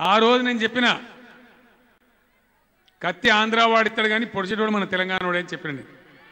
ఆ రోజు నేను చెప్పిన కత్తి ఆంధ్ర వాడిస్తాడు కానీ పొడిచేటోడు మన తెలంగాణ వాడే అని చెప్పిన నేను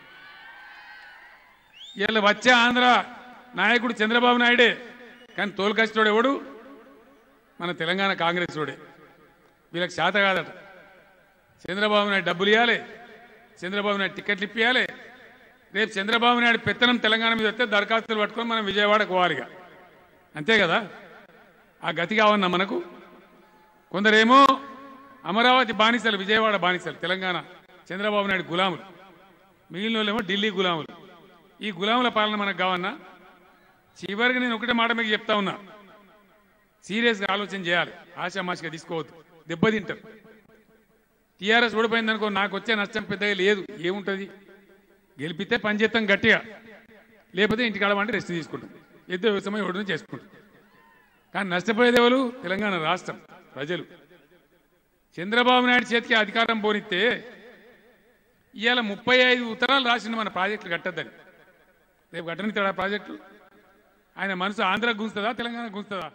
వీళ్ళు వచ్చే ఆంధ్ర నాయకుడు చంద్రబాబు నాయుడే కానీ తోలుకష్టోడు ఎవడు మన తెలంగాణ కాంగ్రెస్ వాడే వీళ్ళకి శాత కాదట చంద్రబాబు నాయుడు డబ్బులు ఇవ్వాలి చంద్రబాబు నాయుడు టికెట్లు ఇప్పియాలి రేపు చంద్రబాబు నాయుడు పెత్తనం తెలంగాణ మీద వస్తే దరఖాస్తులు పట్టుకొని మనం విజయవాడకు పోవాలిగా అంతే కదా ఆ గతి కావన్నా మనకు కొందరేమో అమరావతి బానిసలు విజయవాడ బానిసలు తెలంగాణ చంద్రబాబు నాయుడు గులాములు మిగిలిన వాళ్ళేమో ఢిల్లీ గులాములు ఈ గులాముల పాలన మనకు కావన్నా చివరికి నేను ఒకటే మాట మీకు చెప్తా ఉన్నా సీరియస్గా ఆలోచన చేయాలి ఆశామాషిగా తీసుకోవద్దు దెబ్బతింటారు టీఆర్ఎస్ ఓడిపోయిందనుకో నాకు వచ్చే నష్టం పెద్దగా లేదు ఏముంటుంది గెలిపితే పని చేస్తాం గట్టిగా లేకపోతే ఇంటికి ఆడమంటే రెస్ట్ తీసుకుంటాం ఎద్దు వ్యవసాయం ఓడిని చేసుకుంటాం కానీ నష్టపోయేది ఎవరు తెలంగాణ రాష్ట్రం ప్రజలు చంద్రబాబు నాయుడు చేతికి అధికారం పోనిస్తే ఇవాళ ముప్పై ఐదు ఉత్తరాలు రాసిండు మన ప్రాజెక్టులు కట్టద్దని రేపు కట్టనిస్తాడా ప్రాజెక్టు ఆయన మనసు ఆంధ్ర గుంచుతుందా తెలంగాణ గుంచుతుందా